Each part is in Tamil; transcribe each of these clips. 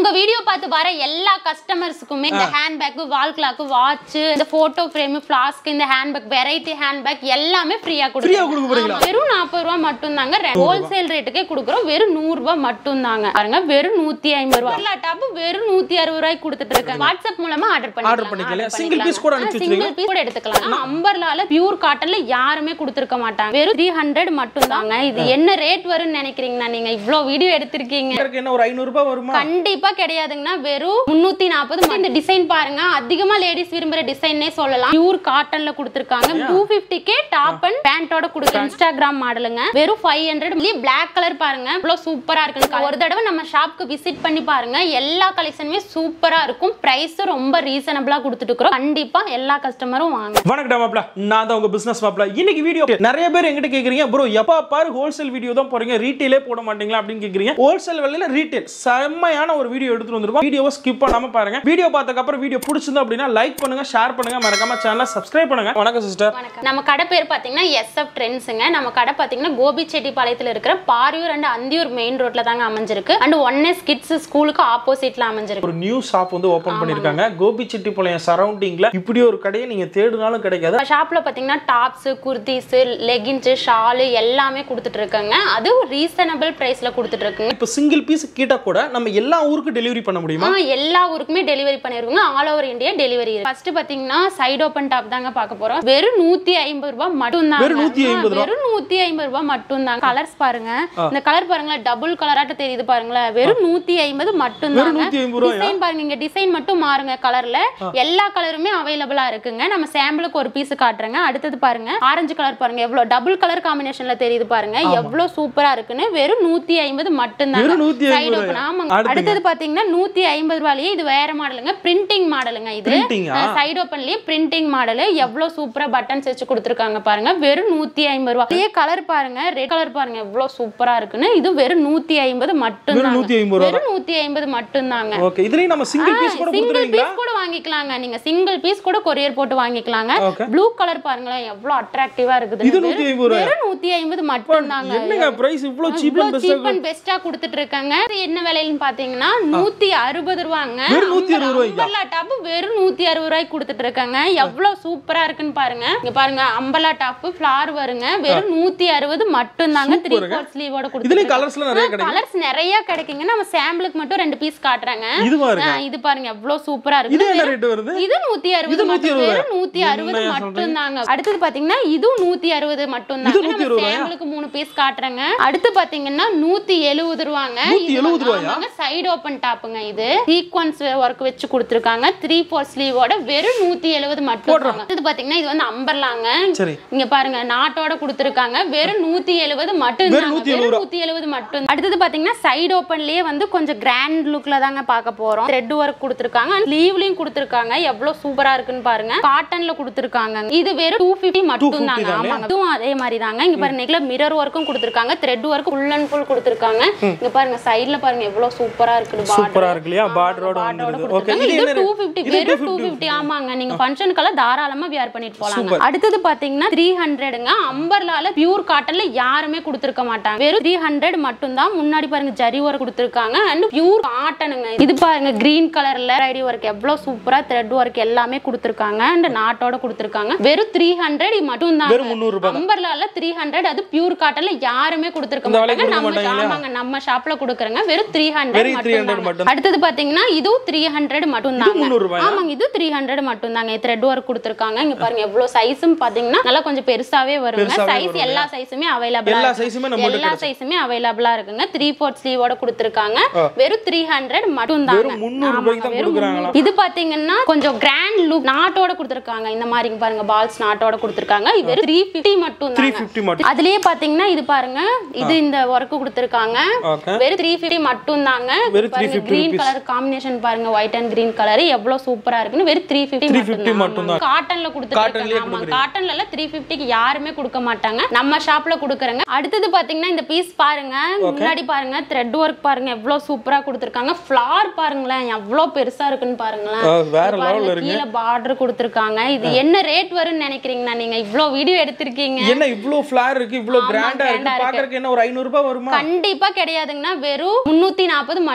நம்ம வீடியோ பார்த்து வர எல்லா கஸ்டமர்ஸ்க்குமே இந்த ஹேண்ட்பேக் வால் கிளாக் வாட்ச் இந்த போட்டோ ஃப்ரேம் ஃபிளாஸ்க் இந்த ஹேண்ட்பேக் வெரைட்டி ஹேண்ட்பேக் எல்லாமே ஃப்ரீயா Free ஆ கொடுக்க போறீங்களா? கொடுக்குறோம் வெறும் நாற்பது ரூபா மட்டும் தாங்க ஹோல்சேல் ரேட்டுக்கே கொடுக்குறோம் வெறும் நூறு ரூபாய் மட்டும் தாங்க பாருங்க வெறும் நூத்தி ஐம்பது ரூபா எல்லா டாப் வெறும் நூத்தி அறுபது ரூபாய்க்கு கொடுத்துட்டு இருக்கேன் வாட்ஸ்அப் மூலமா ஆர்டர் பண்ணி Order பண்ணிக்கலாம். Single piece கூட அனுப்பிச்சு சிங்கிள் பீஸ் கூட எடுத்துக்கலாம் அம்பர்லால பியூர் காட்டன்ல யாருமே கொடுத்துருக்க மாட்டாங்க வெறும் த்ரீ ஹண்ட்ரட் மட்டும் தாங்க இது என்ன ரேட் வரும்னு நினைக்கிறீங்கன்னா நீங்க இவ்ளோ வீடியோ எடுத்திருக்கீங்க இதற்கு என்ன ஒரு ஐநூறு ரூபாய் வருமா கண்டிப்பா கிடையாதுங்கன்னா வெறும் முன்னூத்தி நாற்பது இந்த டிசைன் பாருங்க அதிகமா லேடிஸ் விரும்புற டிசைன்னே சொல்லலாம் பியூர் காட்டன்ல கொடுத்துருக்காங்க டூ கே டாப் அண்ட் பேண்டோட கொடுக்குற இன்ஸ்டாகிராம் மாடலுங்க வெறும் ஃபைவ் ஹண்ட்ரட் பிளாக் கலர் பாருங்க இவ்வளவு சூப்பரா இருக்கு ஒரு தடவை நம்ம ஷாப்க்கு விசிட் பண்ணி பாருங்க எல்லா கலெக்ஷனுமே சூப்பரா இருக்கும் பிரைஸ் ரொம்ப ரீசனபிளா கொடுத்துட்டு இருக்கிறோம் கண்டிப்பா எல்லா கஸ்டமரும் வாங்க வணக்கம் மாப்ள நான் தான் உங்க பிசினஸ் மாப்ள இன்னைக்கு வீடியோ நிறைய பேர் எங்கிட்ட கேக்குறீங்க ப்ரோ எப்ப பாரு ஹோல்சேல் வீடியோ தான் போறீங்க ரீட்டெயிலே போட மாட்டீங்களா அப்படின்னு கேக்குறீங்க ஹோல்சேல் விலையில ரீட்டெயில் செம்மையான ஒரு வீடியோ எடுத்துட்டு வந்திருக்கோம் வீடியோவை ஸ்கிப் பண்ணாம பாருங்க வீடியோ பார்த்ததுக்கு அப்புறம் வீடியோ பிடிச்சிருந்தா அப்படின்னா லைக் பண்ணுங்க ஷேர் பண்ணுங்க மறக்காம சேனலை சப்ஸ்கிரைப் பண்ணுங்க வணக்கம் சிஸ்டர் வணக்கம் நம்ம கடை பேர் பார்த்தீங்கன்னா எஸ்எஃப் ட்ரெண்ட்ஸுங்க நம்ம கடை பார்த்தீங்கன்னா கோபிச்செட்டிப்பாளையத்தில் இருக்கிற பாரியூர் அண்ட் அந்தியூர் மெயின் ரோட்ல தாங்க அமைஞ்சிருக்கு அண்ட் ஒன் எஸ் கிட்ஸ் ஸ்கூலுக்கு ஆப்போசிட்ல அமைஞ்சிருக்கு ஒரு நியூ ஷாப் வந்து ஓபன் பண்ணிருக்காங்க கோபிச்செட்டிப்பாளையம் சரௌண்டிங்ல இப்படி ஒரு கடையை நீங்க தேடினாலும் கிடைக்காது நம்ம ஷாப்ல பார்த்தீங்கன்னா டாப்ஸ் குர்த்திஸ் லெகின்ஸ் ஷாலு எல்லாமே கொடுத்துட்டு இருக்காங்க அது ரீசனபிள் பிரைஸ்ல கொடுத்துட்டு இருக்குங்க இப்போ சிங்கிள் பீஸ் கிட்ட கூட நம்ம எல்லா ஊருக்கும் டெலிவரி பண்ண முடியுமா ஆ, எல்லா ஊருக்குமே டெலிவரி பண்ணிருவாங்க all over India delivery first பாத்தீங்கன்னா சைடு ஓப்பன் டாப் தாங்க பார்க்க போறோம் வெறும் நூத்தி ஐம்பது ரூபாய் மட்டும் தான் வெறும் 150 ரூபாய். வெறும் நூத்தி ஐம்பது ரூபாய் மட்டும் தான் கலர்ஸ் பாருங்க இந்த கலர் பாருங்களேன் டபுள் கலராட்ட தெரியுது பாருங்களேன் வெறும் நூத்தி ஐம்பது மட்டும் வெறும் தாங்க 150 ரூபாயா? டிசைன் பாருங்க இங்க டிசைன் மட்டும் மாறுங்க கலர்ல எல்லா கலருமே அவைலபிளா இருக்குங்க நம்ம சாம்பிளுக்கு ஒரு பீஸ் காட்டுறேங்க அடுத்தது பாருங்க ஆரஞ்சு கலர் பாருங்க எவ்வளவு டபுள் கலர் காம்பினேஷன்ல தெரியுது பாருங்க எவ்வளவு சூப்பரா இருக்குன்னு வெறும் நூத்தி ஐம்பது மட்டும் தான் வெறும் 150 சைடு ஓப்பன் ரூபாயா? ஆமாங்க அடுத்துங்க. அடுத்தது பாத்தீங்கன்னா நூத்தி ஐம்பது ரூபாயிலேயே இது வேற மாடலுங்க பிரிண்டிங் மாடலுங்க இது Printing-ஆ? சைடு ஓப்பன்லயே பிரிண்டிங் மாடல் எவ்வளவு சூப்பரா பட்டன்ஸ் வச்சு கொடுத்துருக்காங்க பாருங்க வெறும் நூத்தி ஐம்பது ரூபாய் இதே கலர் பாருங்க ரெட் கலர் பாருங்க எவ்வளவு சூப்பரா இருக்குன்னு இது வெறும் நூத்தி ஐம்பது மட்டும் வெறும் 150 ரூபா வெறும் நூத்தி ஐம்பது மட்டும் தாங்க ஓகே இதுலயும் நம்ம சிங்கிள் பீஸ் கூட சிங்கிள் கொடுத்துருவீங்களா பீஸ் கூட வாங்கிக்கலாங்க நீங்க சிங்கிள் பீஸ் கூட கொரியர் போட்டு வாங்கிக்கலாங்க ஓகே ப்ளூ கலர் பாருங்களேன் எவ்வளவு அட்ராக்டிவா இருக்குது இது 150 ரூபாயா? வெறும் நூத்தி ஐம்பது மட்டும் தாங்க என்னங்க பிரைஸ் இவ்ளோ cheap and best cheap and பெஸ்டா கொடுத்துட்டு இருக்காங்க இது என்ன விலைன்னு பாத்தீங்கன்னா நூத்தி அறுபது ரூபாங்க வெறும் 160 ரூபாய்க்கா? அம்பர்லா டாப் வெறும் நூத்தி அறுபது ரூபாய்க்கு கொடுத்துட்டு இருக்காங்க எவ்வளவு சூப்பரா இருக்குன்னு பாருங்க இங்க பாருங்க அம்பலா டாப் ஃபிளார் வருங்க வெறும் நூத்தி அறுபது மட்டும் தாங்க த்ரீ ஃபோர் ஸ்லீவோட இதுலயும் கொடுத்துட்டு கலர்ஸ்லாம் நிறைய கிடைக்கும் கலர்ஸ் நிறைய கிடைக்குங்க நம்ம சாம்பிளுக்கு மட்டும் ரெண்டு பீஸ் காட்டுறாங்க இதுவா இருக்கு ஆ, இது பாருங்க எவ்வளவு சூப்பரா இது இருக்கு என்ன ரேட் வருது இது நூத்தி அறுபது இது மட்டும் 160 வெறும் நூத்தி அறுபது என்னய்யா மட்டும் தாங்க அடுத்தது பாத்தீங்கன்னா இதுவும் நூத்தி அறுபது மட்டும் இது தாங்க 160 ரூபாயா? சாம்பிளுக்கு மூணு பீஸ் காட்டுறேங்க அடுத்து பாத்தீங்கன்னா நூத்தி எழுபது ரூபாங்க 170 ரூபாயா? சைடு ஓபன் டாப்புங்க இது சீக்வன்ஸ் ஒர்க் வச்சு கொடுத்துருக்காங்க த்ரீ ஃபோர் ஸ்லீவோட வெறும் நூத்தி எழுபது மட்டும் தாங்க இது பாத்தீங்கன்னா இது வந்து அம்பர்லாங்க சரி இங்க பாருங்க நாட்டோட கொடுத்துருக்காங்க வெறும் நூத்தி எழுபது மட்டும் வெறும் தாங்க. 170 வெறும் நூத்தி எழுபது மட்டும் அடுத்தது பாத்தீங்கன்னா சைடு ஓப்பன்லயே வந்து கொஞ்சம் கிராண்ட் லுக்ல தாங்க பார்க்க போறோம் த்ரெட் ஒர்க் கொடுத்துருக்காங்க லீவ்லயும் கொடுத்துருக்காங்க எவ்வளவு சூப்பரா இருக்குன்னு பாருங்க காட்டன்ல கொடுத்துருக்காங்க இது வெறும் டூ பிப்டி மட்டும் தாங்க தானே? ஆமாங்க இதுவும் அதே மாதிரி தாங்க இங்க பாருங்க நெக்ல மிரர் ஒர்க்கும் கொடுத்துருக்காங்க thread work full and full கொடுத்துருக்காங்க இங்க பாருங்க சைடுல பாருங்க எவ்வளவு சூப்பரா இருக்குது சூப்பரா இருக்கு இல்லையா பார்டரோட வந்துருது ஓகே இது இது என்ன டூ rate? பிப்டி இது வெறும் டூ 250. பிப்டி ஆமாங்க நீங்க ஃபங்க்ஷனுக்கெல்லாம் தாராளமா வியர் பண்ணிட்டு போலாங்க அடுத்தது பாத்தீங்கன்னா த்ரீ ஹண்ட்ரடுங்க அம்பர்லால பியூர் காட்டன்ல யாருமே கொடுத்துருக்க மாட்டாங்க வெறும் த்ரீ ஹண்ட்ரட் மட்டும் தான் முன்னாடி பாருங்க ஜரி ஒர்க் கொடுத்துருக்காங்க அண்ட் பியூர் காட்டனுங்க இது பாருங்க கிரீன் கலர்ல ஐடி ஒர்க் எவ்வளவு சூப்பரா த்ரெட் ஒர்க் எல்லாமே கொடுத்துருக்காங்க அண்ட் நாட்டோட கொடுத்துருக்காங்க வெறும் த்ரீ ஹண்ட்ரட் மட்டும் தான் வெறும் 300 ரூபாய் அம்பர்லால த்ரீ ஹண்ட்ரட் அது பியூர் காட்டன்ல யாருமே கொடுத்துருக்க இந்த விலைக்கு மாட்டாங்க கொடுக்க நம்ம மாட்டாங்க இல்லையா? ஆமாங்க நம்ம ஷாப்ல கொடுக்குறங்க வெறும் த்ரீ வெறும் ஹண்ட்ரட் 300 மட்டும் மட்டும். அடுத்தது பாத்தீங்கன்னா இதுவும் த்ரீ ஹண்ட்ரட் மட்டும் இது தாங்க 300 ரூபாயா? ஆமாங்க இது த்ரீ ஹண்ட்ரட் மட்டும் தாங்க த்ரெட் ஒர்க் கொடுத்துருக்காங்க இங்க பாருங்க எவ்வளவு சைஸும் பாத்தீங்கன்னா நல்லா கொஞ்சம் பெருசாவே வருங்க பெருசாவே சைஸ் வரும் எல்லா சைஸுமே அவைலபிளா எல்லா சைஸுமே நம்ம எல்லா சைஸுமே அவைலபிளா இருக்குங்க த்ரீ ஃபோர்த் ஸ்லீவோட கொடுத்துருக்காங்க வெறும் த்ரீ ஹண்ட்ரட் மட்டும் தாங்க வெறும் 300 ரூபாய்க்கு தான் கொடுக்குறாங்களா இது பாத்தீங்கன்னா கொஞ்சம் கிராண்ட் லுக் நாட்டோட கொடுத்துருக்காங்க இந்த மாதிரி இங்க பாருங்க பால்ஸ் நாட்டோட கொடுத்துருக்காங்க இது வெறும் த்ரீ ஃபிஃப்டி மட்டும் த்ரீ தாங்க ஃபிஃப்டி மட்டும் அதுலயே பாத்தீங்கன்னா இது பாருங்க இது இந்த ஒர்க் கொடுத்துருக்காங்க ஓகே வெறும் த்ரீ ஃபிஃப்டி மட்டும் தாங்க வெறும் பாருங்க 350 கிரீன் கலர் காம்பினேஷன் பாருங்க ஒயிட் அண்ட் கிரீன் கலர் எவ்வளவு சூப்பரா இருக்குன்னு வெறும் த்ரீ ஃபிஃப்டி 350 மட்டும் தான். காட்டன்ல கொடுத்துருக்காங்க ஆமா காட்டன்ல எல்லாம் த்ரீ ஃபிஃப்டிக்கு யாருமே கொடுக்க மாட்டாங்க நம்ம ஷாப்ல கொடுக்குறங்க அடுத்தது பாத்தீங்கன்னா இந்த பீஸ் பாருங்க முன்னாடி பாருங்க த்ரெட் ஒர்க் பாருங்க எவ்வளவு சூப்பரா கொடுத்துருக்காங்க ஃபிளார் பாருங்களேன் எவ்வளவு பெருசா இருக்குன்னு பாருங்களேன் ஆ, வேற இது லெவல்ல பாருங்க, இருக்கு கீழே பார்டர் கொடுத்துருக்காங்க இது என்ன ரேட் வரும்னு நினைக்கிறீங்கன்னா நீங்க இவ்ளோ வீடியோ எடுத்திருக்கீங்க என்ன இவ்ளோ ஃபிளார் இருக்கு இவ்ளோ ஆமா, கிராண்டா grand ஆ இருக்கு இருக்கு. பாக்குறதுக்கு என்ன ஒரு 500 ரூபாய் வருமா கண்டிப்பா கிடையாதுங்கன்னா வெறும் முன்னூத்தி நாற்பது மட்டும்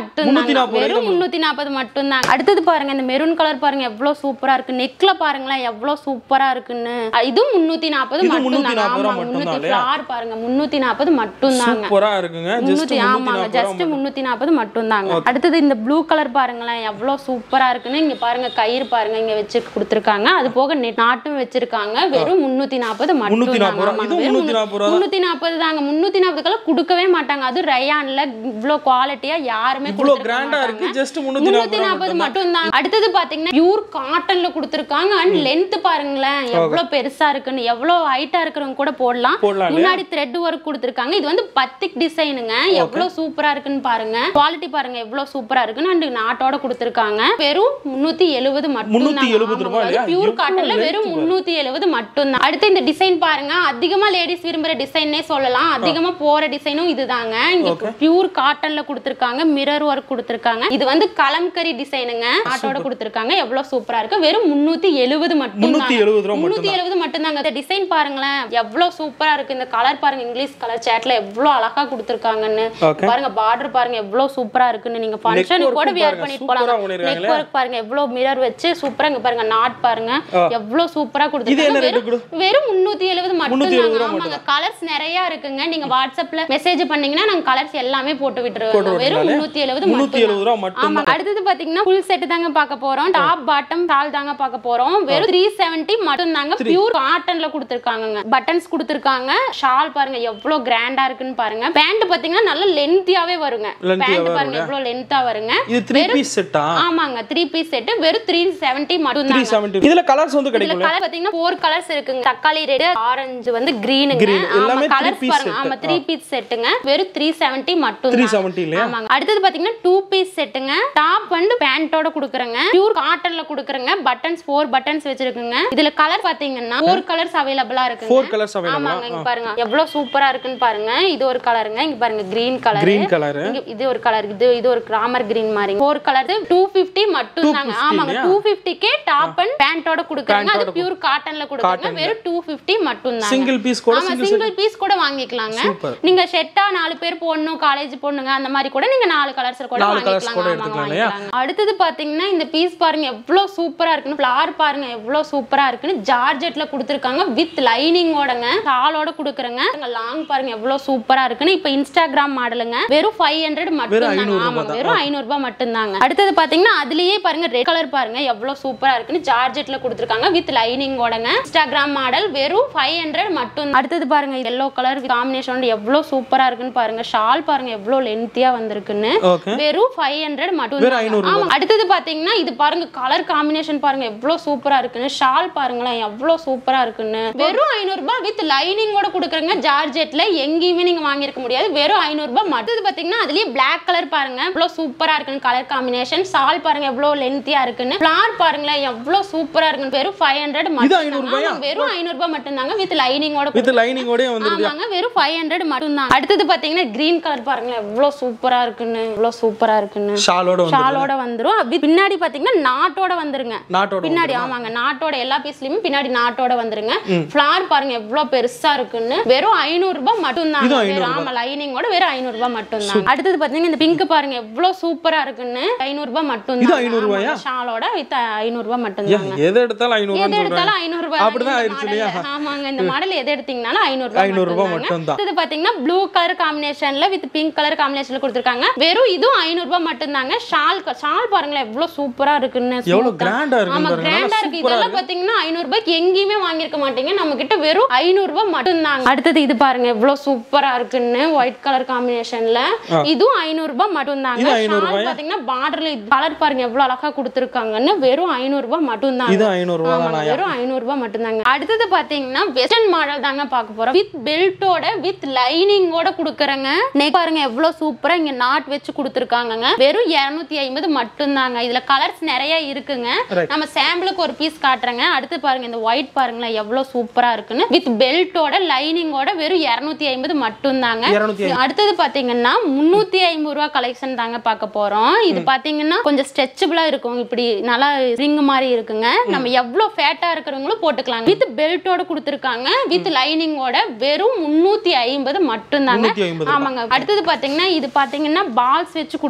முன்னூத்தி நாற்பது வெறும் முன்னூத்தி நாற்பது மட்டும் தான் அடுத்தது பாருங்க இந்த மெரூன் கலர் பாருங்க எவ்வளவு சூப்பரா இருக்கு நெக்ல பாருங்களேன் எவ்வளவு சூப்பரா இருக்குன்னு அஹ் இதுவும் முன்னூத்தி நாற்பது இது மட்டும் 340 தான் ரூபா ஆமா மட்டும் முன்னூத்தி தான் இல்லையா? ஃபிளார் பாருங்க முன்னூத்தி நாற்பது மட்டும் தாங்க சூப்பரா இருக்குங்க ஜஸ்ட் முன்னூத்தி ஆமாங்க முன்னூத்தி ஜஸ்ட் முன்னூத்தி நாற்பது மட்டும் தாங்க அடுத்தது இந்த ப்ளூ கலர் பாருங்களேன் எவ்வளவு சூப்பரா இருக்குன்னு இங்க பாருங்க கயிறு பாருங்க இங்க வச்சு கொடுத்துருக்காங்க அது போக நெ- நாட்டும் வச்சிருக்காங்க வெறும் முன்னூத்தி நாற்பது மட்டும் முன்னூத்தி தாங்க நாற்பது ரூபா ஆமாங்க. இதுவும் வெறும் முன்னூத்தி நாற்பது ரூபா முன்னூத்தி நாற்பது தாங்க முன்னூத்தி நாற்பதுக்கெல்லாம் கொடுக்கவே மாட்டாங்க அது ரயான்ல இவ்ளோ குவாலிட்டியா யாருமே இவ்வளவு கொடுத்திருக்க கிராண்டா மாட்டாங்க. இருக்கு ஜஸ்ட் முன்னூத்தி முன்னூத்தி நாற்பது நாற்பது மட்டும் தான் அடுத்தது பாத்தீங்கன்னா பியூர் காட்டன்ல கொடுத்துருக்காங்க அண்ட் லென்த் பாருங்களேன் எவ்வளவு பெருசா இருக்குன்னு எவ்வளவு ஹைட்டா இருக்கிறவங்க கூட போடலாம் போடலாம் இல்லையா? முன்னாடி த்ரெட் ஒர்க் கொடுத்துருக்காங்க இது வந்து பத்திக் டிசைனுங்க எவ்வளவு சூப்பரா இருக்குன்னு பாருங்க குவாலிட்டி பாருங்க எவ்வளவு சூப்பரா இருக்குன்னு அண்ட் நாட்டோட கொடுத்துருக்காங்க வெறும் முன்னூத்தி எழுபது மட்டும் 370 ரூபாய் இல்லையா? பியூர் எவ்வளவு காட்டன்ல length வெறும் முன்னூத்தி எழுபது மட்டும் தான் அடுத்து இந்த டிசைன் பாருங்க அதிகமா லேடிஸ் விரும்புற டிசைனே சொல்லலாம் அதிகமா போற டிசைனும் இதுதாங்க இங்க பியூர் காட்டன்ல கொடுத்துருக்காங்க மிரர் ஒர்க் கொடுத்துருக்காங்க இது வந்து கலம்கரி டிசைனுங்க நாட்டோட கொடுத்துருக்காங்க எவ்வளவு சூப்பரா இருக்கு வெறும் முன்னூத்தி எழுபது மட்டும் முன்னூத்தி எழுபது ரூபா முன்னூத்தி எழுபது மட்டும் தாங்க இந்த டிசைன் பாருங்களேன் எவ்வளவு சூப்பரா இருக்கு இந்த கலர் பாருங்க இங்கிலீஷ் கலர் சேட்ல எவ்வளவு அழகா கொடுத்துருக்காங்கன்னு Okay. பாருங்க பார்டர் பாருங்க எவ்வளவு சூப்பரா இருக்குன்னு நீங்க ஃபங்க்ஷனுக்கு work கூட வியர் பாருங்க, பண்ணிட்டு சூப்பரா போலாம் பண்ணிருக்காங்க நெக் ஒர்க் பாருங்க எவ்வளவு மிரர் வச்சு சூப்பரா இங்க பாருங்க நாட் பாருங்க எவ்வளவு சூப்பரா இது என்ன கொடுத்துருக்காங்க rate வெறும் வெறும் முன்னூத்தி எழுபது மட்டும் 370 தாங்க ஆமாங்க கலர்ஸ் நிறைய இருக்குங்க நீங்க வாட்ஸ்அப்ல மெசேஜ் பண்ணீங்கன்னா நாங்க கலர்ஸ் எல்லாமே போட்டு விட்டுருவோம் வெறும் முன்னூத்தி எழுபது முன்னூத்தி மட்டும் எழுபது ரூபா மட்டும் ஆமா அடுத்தது பாத்தீங்கன்னா ஃபுல் செட் தாங்க பார்க்க போறோம் டாப் பாட்டம் டால் தாங்க பார்க்க போறோம் வெறும் த்ரீ செவன்டி மட்டும் தாங்க பியூர் காட்டன்ல கொடுத்துருக்காங்க பட்டன்ஸ் கொடுத்துருக்காங்க ஷால் பாருங்க எவ்வளவு கிராண்டா இருக்குன்னு பாருங்க பேண்ட் பாத்தீங்கன்னா நல்ல லென்த்தியாவே வருங்க Lengthy-ஆவே பேண்ட் பாருங்க எவ்வளவு லென்த்தா வருங்க இது த்ரீ பீஸ் செட்டா ஆமாங்க த்ரீ பீஸ் செட் வெறும் த்ரீ செவன்டி மட்டும் த்ரீ தாங்க செவன்டி இதுல கலர்ஸ் வந்து இதுல கிடைக்கும் கலர் பாத்தீங்கன்னா ஃபோர் கலர்ஸ் இருக்குங்க தக்காளி ரெட் ஆரஞ்சு வந்து கிரீனுங்க Green. ஆமா எல்லாமே three கலர்ஸ் piece பாருங்க set. ஆமா த்ரீ பீஸ் செட்டுங்க வெறும் த்ரீ செவன்டி மட்டும் த்ரீ தான். செவன்டி இல்லையா ஆமாங்க அடுத்தது பாத்தீங்கன்னா டூ பீஸ் செட்டுங்க டாப் வந்து பேண்டோட குடுக்குறேங்க பியூர் காட்டன்ல குடுக்குறேங்க பட்டன்ஸ் ஃபோர் பட்டன்ஸ் வச்சிருக்குங்க இதுல கலர் பாத்தீங்கன்னா ஃபோர் கலர்ஸ் அவைலபிளா இருக்குங்க ஃபோர் கலர்ஸ் அவைலபிள் ஆமாங்க இங்க பாருங்க எவ்வளவு சூப்பரா இருக்குன்னு பாருங்க இது ஒரு கலருங்க இங்க பாருங்க கிரீன் கலர் கிரீன் கலர் இங்க இது ஒரு கலர் இது இது ஒரு கிராமர் கிரீன் மாதிரி ஃபோர் கலர் டூ பிப்டி மட்டும் தாங்க ஆமாங்க டூ பிப்டிக்கே டாப் அண்ட் பேண்டோட குடுக்குறாங்க அது பியூர் காட்டன்ல குடுக்குறாங்க வெறும் டூ பிப்டி மட்டும் தாங்க சிங்கிள் பீஸ் கூட ஆமா சிங்கிள் பீஸ் கூட வாங்கிக்கலாங்க Super. நீங்க செட்டா நாலு பேர் போடணும் காலேஜ் போடணுங்க அந்த மாதிரி கூட நீங்க நாலு கலர்ஸ் கூட நாலு colours வாங்கிக்கலாங்க கூட ஆமாங்க, எடுத்துக்கலாம் இல்லையா? வாங்கிக்கலாங்க. அடுத்தது பாத்தீங்கன்னா இந்த பீஸ் பாருங்க எவ்வளவு சூப்பரா இருக்குன்னு ஃபிளார் பாருங்க எவ்வளவு சூப்பரா இருக்குன்னு ஜார்ஜெட்ல கொடுத்துருக்காங்க வித் லைனிங்கோடங்க ஷாலோட கொடுக்குறங்க லாங் பாருங்க எவ்வளவு சூப்பரா இருக்குன்னு இப்போ இன்ஸ்டாகிராம் மாடலுங்க வெறும் ஃபைவ் ஹண்ட்ரட் மட்டும் தாங்க 500 ஆமாங்க வெறும் ஐநூறு ரூபாய் மட்டும் தாங்க அடுத்தது பாத்தீங்கன்னா அதுலயே பாருங்க ரெட் கலர் பாருங்க எவ்வளவு சூப்பரா இருக்குன்னு ஜார்ஜெட்ல கொடுத்துருக்காங்க வித் லைனிங்கோடங்க இன்ஸ்டாகிராம் மாடல் வெறும் ஃபைவ் ஹண்ட்ரட் மட்டும் அடுத்தது பாருங்க எல்லோ கலர் காம்பினேஷன் எவ்வளவு சூப்பரா இருக்குன்னு பாருங்க ஷால் பாருங்க எவ்வளவு லென்த்தியா வந்திருக்குன்னு ஓகே வெறும் ஃபைவ் ஹண்ட்ரட் மட்டும் வெறும் தாங்க. 500 ஆமா அடுத்தது பாத்தீங்கன்னா இது பாருங்க கலர் காம்பினேஷன் பாருங்க எவ்வளவு சூப்பரா இருக்குன்னு ஷால் பாருங்களேன் எவ்வளவு சூப்பரா இருக்குன்னு வெறும் ஐநூறு ரூபாய் வித் லைனிங்கோட கொடுக்குறங்க ஜார்ஜெட்ல எங்கேயுமே நீங்க வாங்கியிருக்க முடியாது வெறும் ஐநூறு ரூபாய் மட்டும் பாத்தீங்கன்னா அதுலயே பிளாக் கலர் பாருங்க எவ்வளவு சூப்பரா இருக்குன்னு கலர் காம்பினேஷன் ஷால் பாருங்க எவ்வளவு லென்த்தியா இருக்குன்னு ஃபிளார் பாருங்களேன் எவ்வளவு சூப்பரா இருக்குன்னு வெறும் ஃபைவ் ஹண்ட்ரட் இது 500 ரூபாயா? வெறும் ஐநூறு ரூபாய் மட்டும் தாங்க வித் லைனிங்கோட வித் லைனிங்கோடய வந்துருது ஆமாங்க வெறும் ஃபைவ் ஹண்ட்ரட் மட்டும் தான் அடுத்தது பாத்தீங்கன்னா கிரீன் கலர் பாருங்களேன் எவ்வளவு சூப்பரா இருக்குன்னு எவ்வளவு சூப்பரா இருக்குன்னு ஷாலோட வந்து ஷாலோட வந்துரும் அப்படி பின்னாடி பாத்தீங்கன்னா நாட்டோட வந்துருங்க நாட்டோட பின்னாடி ஆமாங்க நாட்டோட எல்லா பீஸ்லயுமே பின்னாடி நாட்டோட வந்துருங்க ஃபிளார் பாருங்க எவ்வளவு பெருசா இருக்குன்னு வெறும் ஐநூறு ரூபாய் மட்டும் தான் இதுவும் வெறும் ஆமா லைனிங்கோட வெறும் ஐநூறு ரூபாய் மட்டும் தான் அடுத்தது பாத்தீங்கன்னா இந்த பிங்க் பாருங்க எவ்வளவு சூப்பரா இருக்குன்னு ஐநூறு ரூபாய் மட்டும் இது தான் 500 ரூபாயா? ஷாலோட வித் ஐநூறு ரூபாய் மட்டும் ஏன், தான் எது எடுத்தாலும் ஐநூறு எது எடுத்தாலும் ஐநூறு ரூபாய் அப்படிதான் இந்த ஆயிடுச்சு model. இல்லையா? ஆமாங்க இந்த மாடல் எது எடுத்தீங்கனாலும் ஐநூறு ரூபாய் 500 ரூபாய் மட்டும் மட்டும்தான். இது பாத்தீங்கன்னா ப்ளூ கலர் காம்பினேஷன்ல வித் பிங்க் கலர் காம்பினேஷன்ல கொடுத்துருக்காங்க வெறும் இதுவும் ஐநூறு ரூபாய் மட்டும் தாங்க ஷால் ஷால் பாருங்களேன் எவ்வளவு சூப்பரா இருக்குன்னு எவ்வளவு smooth ஆ. கிராண்டா இருக்கு ஆமா பாருங்க கிராண்டா நல்லா இருக்கு சூப்பரா இதெல்லாம் பாத்தீங்கன்னா ஐநூறு ரூபாய்க்கு எங்கேயுமே வாங்கியிருக்க மாட்டீங்க நம்ம கிட்ட வெறும் ஐநூறு ரூபாய் மட்டும் தாங்க அடுத்தது இது பாருங்க எவ்வளவு சூப்பரா இருக்குன்னு ஒயிட் கலர் காம்பினேஷன்ல இதுவும் ஐநூறு ரூபாய் மட்டும் தாங்க இது 500 ஷால் ரூபாயா? பாத்தீங்கன்னா பார்டர்ல கலர் பாருங்க எவ்வளவு அழகா கொடுத்துருக்காங்கன்னு வெறும் ஐநூறு ரூபாய் மட்டும் தாங்க இது ஐநூறு ரூபா ஆமாங்க, தானா வெறும் ஐநூறு ரூபாய் மட்டும்தாங்க அடுத்தது பாத்தீங்கன்னா வெஸ்டர்ன் மாடல் தாங்க பார்க்க போறோம் வித் பெல்ட்டோட வித் லைனிங்கோட கொடுக்குறேங்க நெக் பாருங்க எவ்வளவு சூப்பரா இங்க நாட் வச்சு கொடுத்துருக்காங்கங்க வெறும் 250 ஐம்பது மட்டும்தாங்க இதுல கலர்ஸ் நிறைய இருக்குங்க Right. நம்ம சாம்பிளுக்கு ஒரு பீஸ் காட்டுறேங்க அடுத்து பாருங்க இந்த ஒயிட் பாருங்களேன் எவ்வளவு சூப்பரா இருக்குன்னு வித் பெல்ட்டோட லைனிங்கோட வெறும் 250 ஐம்பது மட்டும்தாங்க இருநூத்தி அடுத்தது பாத்தீங்கன்னா முன்னூத்தி ஐம்பது ரூபா கலெக்ஷன் தாங்க பார்க்க போறோம் இது பாத்தீங்கன்னா கொஞ்சம் ஸ்ட்ரெச்சபிளா இருக்கும் இப்படி நல்லா ரிங் மாதிரி இருக்குங்க நம்ம எவ்வளவு ஃபேட்டா இருக்கிறவங்களும் போட்டுக்கலாம் வித் பெல்ட்டோட கொடுத்துருக்காங்க வித் லைனிங்கோட வெறும் முன்னூத்தி ஐம்பது மட்டும் தாங்க முன்னூத்தி ஐம்பது ஆமாங்க அடுத்தது பாத்தீங்கன்னா இது பாத்தீங்கன்னா பால்ஸ் வச்சு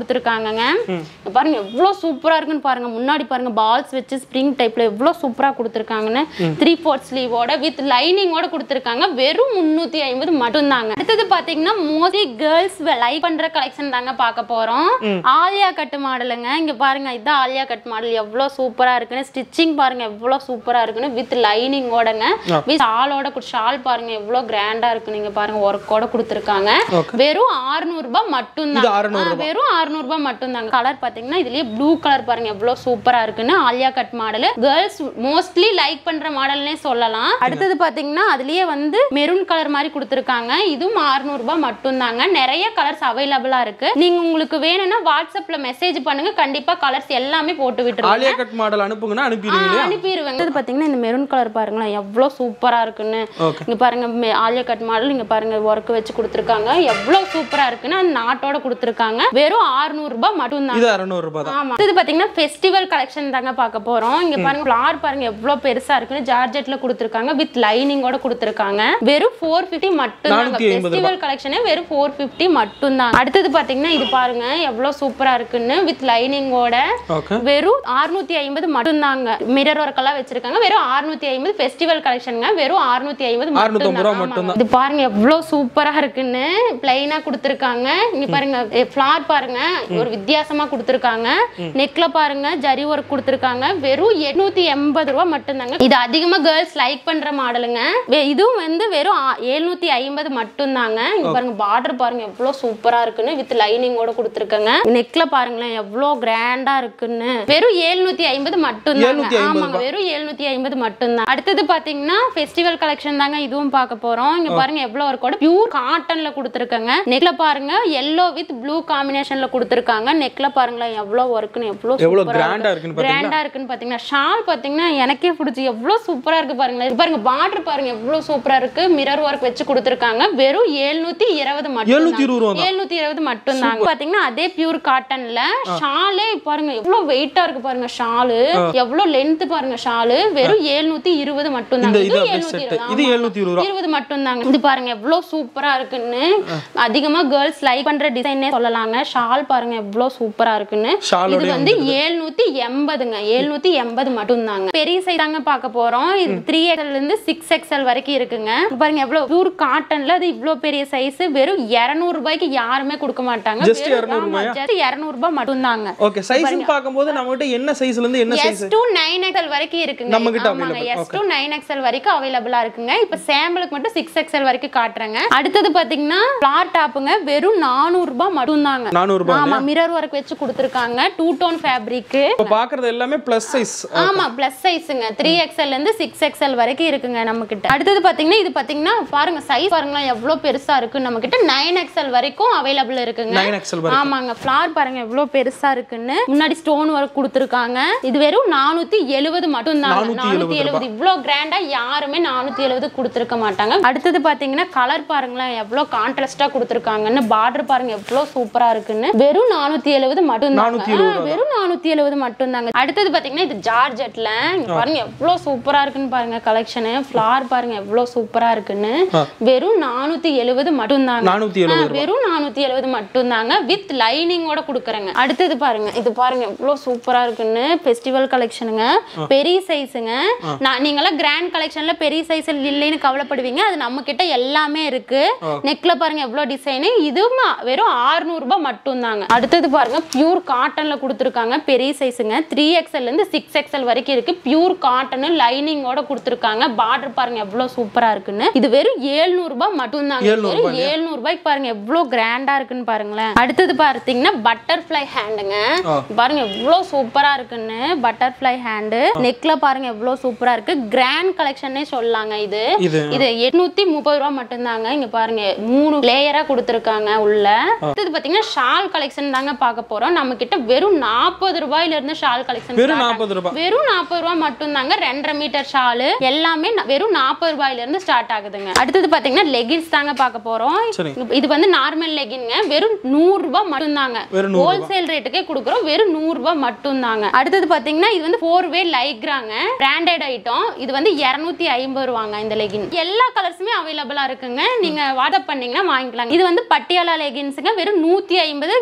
கொடுத்துருக்காங்கங்க இங்க பாருங்க எவ்வளவு சூப்பரா இருக்குன்னு பாருங்க முன்னாடி பாருங்க பால்ஸ் வச்சு ஸ்ப்ரிங் டைப்ல எவ்வளவு சூப்பரா கொடுத்துருக்காங்கன்னு த்ரீ ஃபோர்த் ஸ்லீவோட வித் லைனிங்கோட கொடுத்துருக்காங்க வெறும் முந்நூத்தி ஐம்பது மட்டும்தாங்க அடுத்தது பாத்தீங்கன்னா மோஸ்ட்லி கேர்ள்ஸ் லைக் பண்ற கலெக்ஷன் தாங்க பார்க்க போறோம் ஆலியா கட் மாடலுங்க இங்க பாருங்க இதுதான் ஆலியா கட் மாடல் எவ்வளவு சூப்பரா இருக்குன்னு ஸ்டிச்சிங் பாருங்க எவ்வளவு சூப்பரா இருக்குன்னு வித் லைனிங்கோடங்க வித் ஷாலோட ஷால் பாருங்க எவ்வளவு கிராண்டா இருக்கு நீங்க பாருங்க ஒர்க்கோட கொடுத்துருக்காங்க வெறும் 600 ரூபாய் மட்டும்தான் இது 600 ஆ, வெறும் 600 ரூபாய் மட்டும்தாங்க கலர் பாத்தீங்கன்னா இதுலயே ப்ளூ கலர் பாருங்க எவ்வளவு சூப்பரா இருக்குன்னு Alia cut model girls mostly like பண்ற மாடல்னே சொல்லலாம் அடுத்தது பாத்தீங்கன்னா அதுலயே வந்து மெரூன் கலர் மாதிரி கொடுத்துருக்காங்க இதுவும் 600 ரூபாய் மட்டும்தாங்க நிறைய கலர்ஸ் அவைலபிளா இருக்கு நீங்க உங்களுக்கு வேணும்னா வாட்ஸ்அப்ல மெசேஜ் பண்ணுங்க கண்டிப்பா கலர்ஸ் எல்லாமே போட்டு விட்டுருவோம் ஆலியா கட் மாடல் அனுப்புங்கன்னா அனுப்பிடுவீங்க இல்லையா அனுப்பிடுவேங்க இது பாத்தீங்கன்னா இந்த மெரூன் கலர் பாருங்களேன் எவ்வளவு சூப்பரா இருக்குன்னு Okay. இங்க பாருங்க மெ- ஆலியா கட் மாடல் இங்க பாருங்க ஒர்க் வச்சு கொடுத்துருக்காங்க எவ்வளவு சூப்பரா இருக்குன்னு அந்த நாட்டோட கொடுத்துருக்காங்க வெறும் 600 ரூபாய் மட்டும்தான் இது அறநூறு ரூபாய் தான் ஆமா இது பாத்தீங்கன்னா ஃபெஸ்டிவல் கலெக்ஷன் தாங்க பார்க்க போறோம் இங்க பாருங்க ஃபிளார் பாருங்க எவ்வளவு பெருசா இருக்குன்னு ஜார்ஜெட்ல கொடுத்துருக்காங்க வித் லைனிங்கோட கொடுத்துருக்காங்க வெறும் ஃபோர் ஃபிஃப்டி மட்டும் தாங்க 450 ஃபெஸ்டிவல் கலெக்ஷனே வெறும் ஃபோர் ஃபிஃப்டி மட்டும் தான் அடுத்தது பாத்தீங்கன்னா இது பாருங்க எவ்வளவு சூப்பரா இருக்குன்னு வித் லைனிங்கோட ஓகே வெறும் 650 ஐம்பது மட்டும்தாங்க மிரர் ஒர்க் எல்லாம் வச்சிருக்காங்க வெறும் 650 ஐம்பது ஃபெஸ்டிவல் கலெக்ஷனுங்க வெறும் 650 ஐம்பது 650 ரூபா மட்டும்தான். இது பாருங்க எவ்வளவு சூப்பரா இருக்குன்னு பிளைனா கொடுத்துருக்காங்க இங்க பாருங்க ஃபிளார் பாருங்க ஒரு வித்தியாசமா கொடுத்துருக்காங்க நெக்ல பாருங்க ஜரி ஒர்க் கொடுத்துருக்காங்க வெறும் 880 எண்பது ரூபா மட்டும்தாங்க இது அதிகமா கேர்ள்ஸ் லைக் பண்ற மாடலுங்க வெ- இதுவும் வந்து வெறும் எழுநூத்தி ஐம்பது மட்டும்தாங்க இங்க பாருங்க பார்டர் பாருங்க எவ்வளவு சூப்பரா இருக்குன்னு வித் லைனிங்கோட கொடுத்துருக்காங்க நெக்ல பாருங்களேன் எவ்வளவு கிராண்டா இருக்குன்னு வெறும் எழுநூத்தி ஐம்பது மட்டும்தாங்க 750 ஆமாங்க வெறும் எழுநூத்தி ஐம்பது மட்டும்தான் அடுத்தது பாத்தீங்கன்னா ஃபெஸ்டிவல் கலெக்ஷன் தாங்க இதுவும் பார்க்க போறோம் இங்க பாருங்க எவ்வளவு ஒர்க்கோட பியூர் காட்டன்ல கொடுத்துருக்காங்க நெக்ல பாருங்க எல்லோ வித் ப்ளூ காம்பினேஷன்ல கொடுத்துருக்காங்க நெக்ல பாருங்களேன் எவ்வளவு ஒர்க்குன்னு எவ்வளவு எவ்வளவு சூப்பரா கிராண்டா இருக்குன்னு பாத்தீங்களா கிராண்டா இருக்குன்னு பாத்தீங்கன்னா ஷால் பாத்தீங்கன்னா எனக்கே பிடிச்சி எவ்வளவு சூப்பரா இருக்கு பாருங்களேன் இது பாருங்க பார்டர் பாருங்க எவ்வளவு சூப்பரா இருக்கு மிரர் ஒர்க் வச்சு கொடுத்துருக்காங்க வெறும் எழுநூத்தி இருபது மட்டும் 720 ரூபா தான். எழுநூத்தி இருபது மட்டும் தாங்க பாத்தீங்கன்னா அதே பியூர் காட்டன்ல ஷாலே பாருங்க எவ்வளவு வெயிட்டா இருக்கு பாருங்க ஷாலு எவ்வளவு லென்த் பாருங்க ஷாலு வெறும் எழுநூத்தி இருபது மட்டும் இந்த தாங்க இது இது அப்படியே எழுநூத்தி செட் இருபது இது எழுநூத்தி இருபது ரூபா இருபது மட்டும் தாங்க இது பாருங்க எவ்வளவு சூப்பரா இருக்குன்னு அதிகமா கேர்ள்ஸ் லைக் பண்ற டிசைனே சொல்லலாங்க ஷால் பாருங்க எவ்வளவு சூப்பரா இருக்குன்னு ஷாலோட இது வந்து எழுநூத்தி எண்பதுங்க எழுநூத்தி எண்பது மட்டும் தாங்க பெரிய சைஸ் தாங்க பார்க்க போறோம் இது த்ரீ எக்ஸ்எல் இருந்து சிக்ஸ் எக்ஸ்எல் வரைக்கும் இருக்குங்க பாருங்க எவ்வளவு பியூர் காட்டன்ல அது இவ்வளவு பெரிய சைஸ் வெறும் 200 ரூபாய்க்கு யாருமே கொடுக்க மாட்டாங்க Just 200 ரூபாயா? ஜஸ்ட் இருநூறு ரூபாய் மட்டும் தாங்க ஓகே சைஸ்னு பார்க்கும்போது நம்மகிட்ட என்ன சைஸ்ல இருந்து என்ன size S to nine XL வரைக்கும் இருக்குங்க நம்ம கிட்ட ஆமாங்க available. S to nine XL வரைக்கும் அவைலபிளா இருக்குங்க இப்ப சாம்பிளுக்கு மட்டும் சிக்ஸ் எக்ஸ்எல் வரைக்கும் காட்டுறேங்க அடுத்தது பாத்தீங்கன்னா ஃபிளார் டாப்புங்க வெறும் நானூறு ரூபாய் மட்டும் தாங்க நானூறு ரூபாய் ஆமா மிரர் ஒர்க் வச்சு கொடுத்துருக்காங்க டூ டோன் ஃபேப்ரிக் இப்போ பாக்குறது எல்லாமே பிளஸ் சைஸ் ஆமா பிளஸ் சைஸுங்க த்ரீ எக்ஸ்எல் இருந்து சிக்ஸ் எக்ஸ்எல் வரைக்கும் இருக்குங்க நம்ம கிட்ட அடுத்தது பாத்தீங்கன்னா இது பாத்தீங்கன்னா பாருங்க சைஸ் பாருங்களேன் எவ்வளவு பெருசா இருக்கு நம்ம கிட்ட நைன் எக்ஸ்எல் வரைக்கும் அவைலபிள் இருக்குங்க நைன் எக்ஸல் வரை ஆமாங்க ஃபிளார் பாருங்க எவ்வளவு பெருசா இருக்குன்னு முன்னாடி ஸ்டோன் ஒர்க் கொடுத்துருக்காங்க இது வெறும் நானூத்தி எழுபது மட்டும் தான் 470 நானூத்தி எழுபது இவ்வளவு கிராண்டா யாருமே நானூத்தி எழுபது கொடுத்துருக்க மாட்டாங்க அடுத்தது பாத்தீங்கன்னா கலர் பாருங்களேன் எவ்வளவு கான்ட்ராஸ்டா கொடுத்துருக்காங்கன்னு பார்டர் பாருங்க எவ்வளவு சூப்பரா இருக்குன்னு வெறும் நானூத்தி எழுபது மட்டும் 470 வெறும் நானூத்தி எழுபது மட்டும் தாங்க அடுத்தது பாத்தீங்கன்னா இது ஜார்ஜெட்ல இங்க பாருங்க எவ்வளவு சூப்பரா இருக்குன்னு பாருங்க கலெக்ஷனு ஃபிளார் பாருங்க எவ்வளவு சூப்பரா இருக்குன்னு வெறும் நானூத்தி எழுபது மட்டும் தாங்க நானூத்தி எழுபது வெறும் நானூத்தி எழுபது மட்டும் தாங்க வித் லைனிங்கோட கொடுக்குறேங்க அடுத்தது பாருங்க இது பாருங்க எவ்வளவு சூப்பரா இருக்குன்னு ஃபெஸ்டிவல் கலெக்ஷனுங்க பெரிய சைஸுங்க நான் நீங்களாம் கிராண்ட் கலெக்ஷன்ல பெரிய சைஸ் இல்லைன்னு கவலைப்படுவீங்க அது நம்ம கிட்ட எல்லாமே இருக்கு நெக்ல பாருங்க எவ்வளவு டிசைனு இதுவும் வெறும் 600 ரூபாய் மட்டும் தாங்க அடுத்தது பாருங்க பியூர் காட்டன்ல கொடுத்துருக்காங்க பெரிய சைஸுங்க த்ரீ எக்ஸ்எல் இருந்து சிக்ஸ் எக்ஸ்எல் வரைக்கும் இருக்கு பியூர் காட்டன் லைனிங்கோட கொடுத்துருக்காங்க பார்டர் பாருங்க எவ்வளவு சூப்பரா இருக்குன்னு இது வெறும் 700 ரூபாய் மட்டும் தாங்க 700 வெறும் 700 ரூபாய்க்கு பாருங்க எவ்வளவு கிராண்டா இருக்குன்னு பாருங்களேன் அடுத்தது பார்த்தீங்கன்னா பட்டர்ஃப்ளை ஹேண்டுங்க ஆ. பாருங்க எவ்வளவு சூப்பரா இருக்குன்னு பட்டர்ஃப்ளை ஹேண்டு நெக்ல பாருங்க எவ்வளவு சூப்பரா இருக்கு கிராண்ட் கலெக்ஷனே சொல்லலாங்க இது இது இது எட்நூத்தி முப்பது ரூபா மட்டும்தாங்க இங்க பாருங்க மூணு லேயரா கொடுத்துருக்காங்க உள்ள அடுத்தது பாத்தீங்கன்னா ஷால் கலெக்ஷன் தாங்க பார்க்க போறோம் நம்ம கிட்ட வெறும் நாற்பது ரூபாயில இருந்து ஷால் கலெக்ஷன் வெறும் நாற்பது ரூபாய் வெறும் நாற்பது ரூபா மட்டும் தாங்க ரெண்டரை மீட்டர் ஷாலு எல்லாமே ந- வெறும் நாற்பது ரூபாயில இருந்து ஸ்டார்ட் ஆகுதுங்க அடுத்தது பாத்தீங்கன்னா லெகின்ஸ் தாங்க பார்க்க போறோம் சரி இது வந்து நார்மல் லெகின்ங்க வெறும் நூறு ரூபாய் மட்டும் தாங்க வெறும் நூறு ஹோல்சேல் ரேட்டுக்கே கொடுக்குறோம் வெறும் நூறு ரூபாய் மட்டும் தாங்க அடுத்தது பாத்தீங்கன்னா இது வந்து ஃபோர் வே லைக்ராங்க பிராண்டட் ஐட்டம் இது வந்து இருநூத்தி ஐம்பது ரூபாங்க இந்த லெகின் எல்லா கலர்ஸுமே அவைலபிளா இருக்குங்க நீங்க வாட்ஸ்அப் பண்ணீங்கன்னா வாங்கிக்கலாம் இது வந்து பட்டியாலா லெகின்ஸுங்க வெறும் நூத்தி ஐம்பது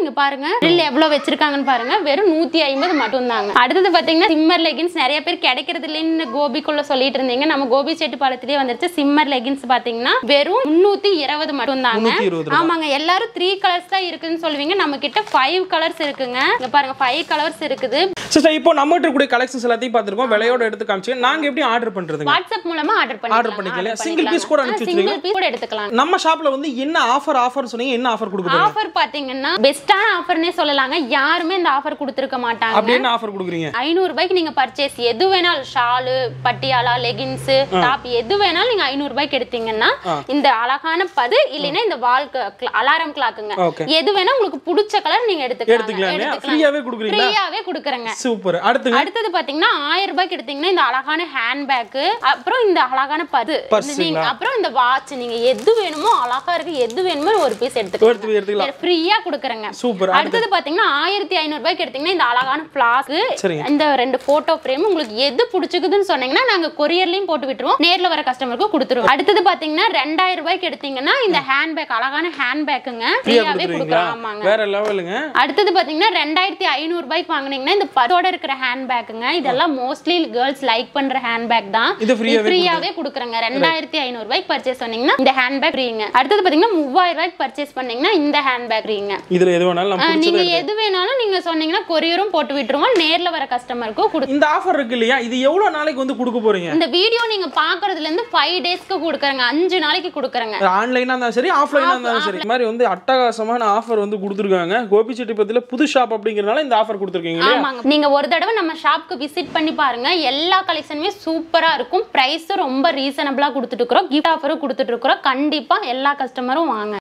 இங்க பாருங்க grill எவ்வளவு வச்சிருக்காங்கன்னு பாருங்க வெறும் நூத்தி ஐம்பது மட்டும் தாங்க அடுத்தது பாத்தீங்கன்னா சிம்மர் லெகின்ஸ் நிறைய பேர் கிடைக்கிறது இல்லைன்னு கோபிக்குள்ள சொல்லிட்டு இருந்தீங்க நம்ம கோபி செட்டிப்பாளையத்திலேயே வந்துருச்சு சிம்மர் லெகின்ஸ் பாத்தீங்கன்னா வெறும் முன்னூத்தி இருபது மட்டும் தாங்க முன்னூத்தி இருபது ரூபா ஆமாங்க எல்லாரும் த்ரீ கலர்ஸ் தான் இருக்குன்னு சொல்லுவீங்க நம்ம கிட்ட ஃபைவ் கலர்ஸ் இருக்குங்க இங்க பாருங்க ஃபைவ் கலர்ஸ் இருக்குது சிஸ்டர் இப்போ நம்ம கிட்ட கூடிய கலெக்ஷன்ஸ் எல்லாத்தையும் பார்த்திருக்கோம் விலையோட எடுத்து காமிச்சு நாங்க எப்படி ஆர்டர் பண்றதுங்க வாட்ஸ்அப் மூலமா ஆர்டர் பண்ணிக்கலாம் Order பண்ணிக்கலாம். Single piece கூட அனுப்பிச்சு சிங்கிள் பீஸ் கூட எடுத்துக்கலாம் நம்ம ஷாப்ல வந்து என்ன ஆஃபர் ஆஃபர் சொன்னீங்க என்ன ஆஃபர் கொடுக்குறீங்க ஆஃபர் பாத்தீங்கன்னா பெஸ்டான ஆஃபர்னே சொல்லலாங்க யாருமே இந்த ஆஃபர் கொடுத்துருக்க மாட்டாங்க அப்படி என்ன ஆஃபர் கொடுக்குறீங்க ஐநூறு ரூபாய்க்கு நீங்க பர்ச்சேஸ் எது வேணாலும் ஷாலு பட்டியாலா லெகின்ஸ் டாப் எது வேணாலும் நீங்க ஐநூறு ரூபாய்க்கு எடுத்தீங்கன்னா இந்த அழகான பது இல்லைன்னா இந்த வால் அலாரம் கிளாக்குங்க ஓகே எது வேணா உங்களுக்கு பிடிச்ச கலர் நீங்க எடுத்துக்கலாம் எடுத்துக்கலாம் ஃப்ரீயாவே கொடுக்குறீங்களா ஃப்ரீயாவே கொடுக்குறேங்க சூப்பர் அடுத்துங்க அடுத்தது பாத்தீங்கன்னா ஆயிரம் ரூபாய்க்கு எடுத்தீங்கன்னா இந்த அழகான ஹேண்ட் பேக் அப்புறம் இந்த அழகான பது Purse நீங்க அப்புறம் இந்த வாட்ச் நீங்க எது வேணுமோ அழகா இருக்கு எது வேணுமோ ஒரு பீஸ் எடுத்துக்கலாம் எடுத்து எடுத்துக்கலாம் ஃப்ரீயா கொடுக்குறேங்க சூப்பர் அடுத்தது பாத்தீங்கன்னா ஆயிரத்தி ஐநூறு ரூபாய்க்கு எடுத்தீங்கன்னா இந்த அழகான பிளாக் சரிங்க இந்த ரெண்டு போட்டோ ஃப்ரேம் உங்களுக்கு எது பிடிச்சிக்குதுன்னு சொன்னீங்கன்னா நாங்க கொரியர்லயும் போட்டு விட்டுருவோம் நேர்ல வர கஸ்டமருக்கு கொடுத்துருவோம் அடுத்தது பாத்தீங்கன்னா ரெண்டாயிரம் ரூபாய்க்கு எடுத்தீங்கன்னா இந்த ஹேண்ட் பேக் அழகான ஹேண்ட் பேக்குங்க ஃப்ரீயா ஃப்ரீயாவே கொடுக்குறீங்களா கொடுக்குறோம் ஆமாங்க வேற லெவலுங்க அடுத்தது பாத்தீங்கன்னா ரெண்டாயிரத்தி ஐநூறு ரூபாய்க்கு வாங்குனீங்கன்னா இந்த பதோட இருக்கிற ஹேண்ட் பேக்குங்க இதெல்லாம் மோஸ்ட்லி கேர்ள்ஸ் லைக் பண்ற ஹேண்ட் பேக் தான் இது ஃப்ரீயாவே ஃப்ரீயாவே கொடுக்குறேங்க ரெண்டாயிரத்தி ஐநூறு ரூபாய்க்கு பர்ச்சேஸ் பண்ணீங்கன்னா இந்த ஹேண்ட் பேக் ஃப்ரீங்க அடுத்தது பாத்தீங்கன்னா மூவாயிரம் ரூபாய்க்கு பர்ச்சேஸ் பண்ணீங்கன்னா இந்த ஹேண்ட் பேக் ஃப்ரீங்க இதுல எது வேணாலும் நம்ம ஆஹ் பிடிச்சது நீங்க எது வேணாலும் நீங்க சொன்னீங்கன்னா கொரியரும் போட்டு விட்டுருவோம் நேர்ல வர கஸ்டமருக்கும் கொடு இந்த ஆஃபர் இருக்கு இல்லையா இது எவ்வளவு நாளைக்கு வந்து கொடுக்க போறீங்க இந்த வீடியோ நீங்க பாக்குறதுல இருந்து ஃபைவ் டேஸ்க்கு கொடுக்குறேங்க அஞ்சு நாளைக்கு கொடுக்குறேங்க ஆன்லைனா இருந்தாலும் சரி ஆஃப்லைனா இருந்தாலும் சரி இந்த மாதிரி வந்து அட்டகாசமான ஆஃபர் வந்து கொடுத்துருக்காங்க கோபிச்செட்டிப்பத்தில புது ஷாப் அப்படிங்கறதுனால இந்த ஆஃபர் கொடுத்துருக்கீங்க இல்லையா ஆமாங்க நீங்க ஒரு தடவை நம்ம ஷாப்க்கு விசிட் பண்ணி பாருங்க எல்லா கலெக்ஷனுமே சூப்பரா இருக்கும் பிரைஸும் ரொம்ப ரீசனபிளா கொடுத்துட்டு இருக்கிறோம் கிஃப்ட் ஆஃபரும் கொடுத்துட்டு இருக்கிறோம் கண்டிப்பா எல்லா கஸ்டமரும் வாங்க